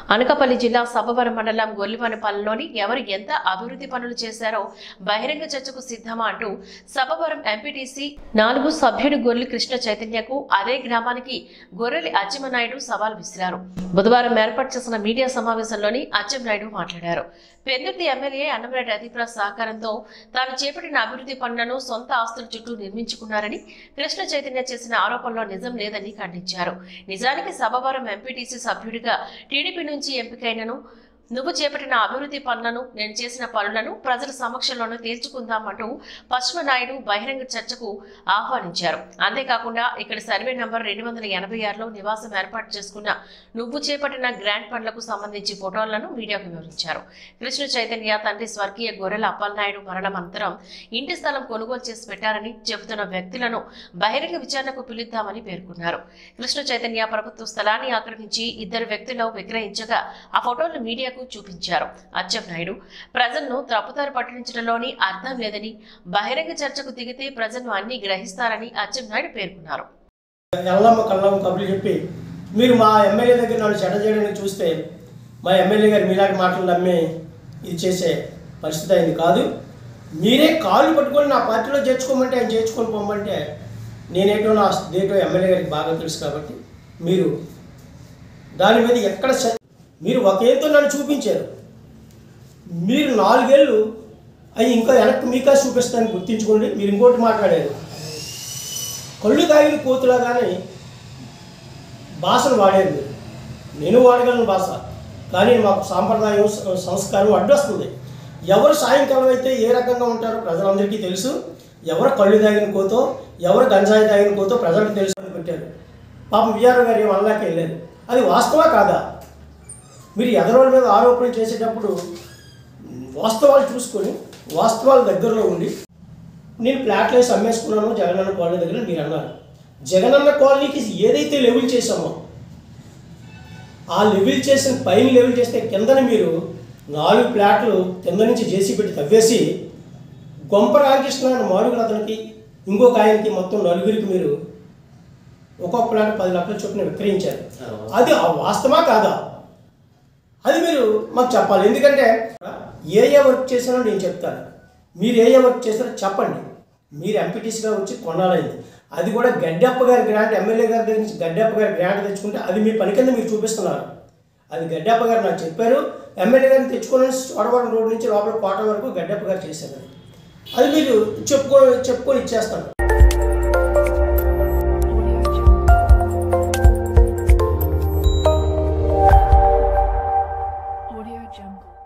అనకాపల్లి జిల్లా సబ్బవరం మండలం గొల్లివనపల్లిలోని ఎవరు ఎంత అభివృద్ధి పనులు చేశారో బహిరంగ చర్చకు సిద్ధమా అంటూ సబ్బవరం ఎంపీటీసీ నాలుగు సభ్యుడు గొల్లి కృష్ణ చైతన్యకు అదే గ్రామానికి గొర్రెలి అచ్చెమనాయుడు సవాల్ విసిరారు బుధవారం ఏర్పాటు చేసిన మీడియా సమావేశంలోని అచ్చెన్నాయుడు మాట్లాడారు పెందుర్తి ఎమ్మెల్యే అన్నమరెడ్డి అధిప్రాజ్ సహకారంతో తాను చేపట్టిన అభివృద్ధి పనులను సొంత ఆస్తుల చుట్టూ నిర్మించుకున్నారని కృష్ణ చైతన్య చేసిన ఆరోపణలో నిజం లేదని ఖండించారు నిజానికి సభవరం ఎంపీటీసీ సభ్యుడిగా టీడీపీ నుంచి ఎంపికైనను నువ్వు చేపట్టిన అభివృద్ధి పనులను నేను చేసిన పనులను ప్రజల సమక్షంలోనూ తేల్చుకుందామంటూ పశ్చిమ నాయుడు బహిరంగ చర్చకు ఆహ్వానించారు అంతేకాకుండా ఇక్కడ సర్వే నంబర్ రెండు వందల ఎనభై ఆరులో నివాసం ఏర్పాటు చేసుకున్న నువ్వు చేపట్టిన గ్రాంట్ పనులకు సంబంధించి ఫోటోలను మీడియాకు వివరించారు కృష్ణ చైతన్య తండ్రి స్వర్గీయ గొర్రెల అప్పలనాయుడు మరణం అనంతరం ఇంటి స్థలం కొనుగోలు చేసి పెట్టారని చెబుతున్న వ్యక్తులను బహిరంగ విచారణకు పిలుద్దామని పేర్కొన్నారు కృష్ణ చైతన్య ప్రభుత్వ స్థలాన్ని ఆక్రమించి ఇద్దరు వ్యక్తులు విక్రయించగా ఆ ఫోటోలు మీడియాకు చూపించారు అచ్చెన్నాయుడు ప్రజలను తప్పుదారి పట్టించడంలోని అర్థం లేదని బహిరంగ చర్చకు దిగితే ప్రజలను అన్ని గ్రహిస్తారని అచ్చెన్నాయుడు పేర్కొన్నారు ఎల్లమ్మ కళ్ళమ్మ కబుర్లు చెప్పి మీరు మా ఎమ్మెల్యే దగ్గర నన్ను చెడ్డ చేయడానికి చూస్తే మా ఎమ్మెల్యే గారు మీలాంటి మాటలు నమ్మి ఇది చేసే పరిస్థితి అయింది కాదు మీరే కాళ్ళు పట్టుకొని నా పార్టీలో చేర్చుకోమంటే ఆయన చేర్చుకొని పోమంటే నేనేటో నా డేటో ఎమ్మెల్యే గారికి బాగా తెలుసు కాబట్టి మీరు దాని మీద ఎక్కడ స- మీరు ఒక ఏంతో నన్ను చూపించారు మీరు నాలుగేళ్ళు అవి ఇంకా వెనక్కి మీకా చూపిస్తానని గుర్తించుకోండి మీరు ఇంకోటి మాట్లాడారు కళ్ళు తాగిన కోతులాగానే భాషను వాడారు మీరు నేను వాడగలను భాష కానీ మాకు సాంప్రదాయం స- సంస్కారం అడ్డొస్తుంది ఎవరు సాయంకాలం అయితే ఏ రకంగా ఉంటారో ప్రజలందరికీ తెలుసు ఎవరు కళ్ళు తాగిన కోతో ఎవరు గంజాయి తాగిన కోతో ప్రజలకు తెలుసు అని పెట్టారు పాపం విఆర్ఓ గారు ఏం అల్లాకి వెళ్ళారు అది వాస్తవా కాదా మీరు ఎదరోళ్ళ మీద ఆరోపణలు చేసేటప్పుడు వాస్తవాలు చూసుకొని వాస్తవాల దగ్గరలో ఉండి నేను ప్లాట్లు వేసి అమ్మేసుకున్నాను జగనన్న కాలనీ దగ్గర మీరు అన్నారు జగనన్న కాలనీకి ఏదైతే లెవెల్ చేసామో ఆ లెవెల్ చేసిన పైన లెవెల్ చేస్తే కిందన మీరు నాలుగు ప్లాట్లు కింద నుంచి జేసీ పెట్టి తవ్వేసి గొంప రామకృష్ణ అనే మాడుగులు అతనికి ఇంకొక ఆయనకి మొత్తం నలుగురికి మీరు ఒక్కొక్క ప్లాట్ పది లక్షల చొప్పున విక్రయించారు అది ఆ వాస్తవా కాదా అది మీరు మాకు చెప్పాలి ఎందుకంటే ఏ ఏ వర్క్ చేశానో నేను చెప్తాను మీరు ఏ ఏ వర్క్ చేశారో చెప్పండి మీరు ఎంపీటీసీగా వచ్చి కొనాలైంది అది కూడా గడ్డప్ప గారి గ్రాంట్ ఎమ్మెల్యే గారి దగ్గర నుంచి గడ్డప్ప గారి గ్రాంట్ తెచ్చుకుంటే అది మీ పని కింద మీరు చూపిస్తున్నారు అది గడ్డప్ప గారు నాకు చెప్పారు ఎమ్మెల్యే గారిని తెచ్చుకొని చోడవరం రోడ్ నుంచి లోపల కోట వరకు గడ్డప్ప గారు చేశారు అది. అది మీరు చెప్పుకో చెప్పుకొని ఇచ్చేస్తాను Audio Jungle.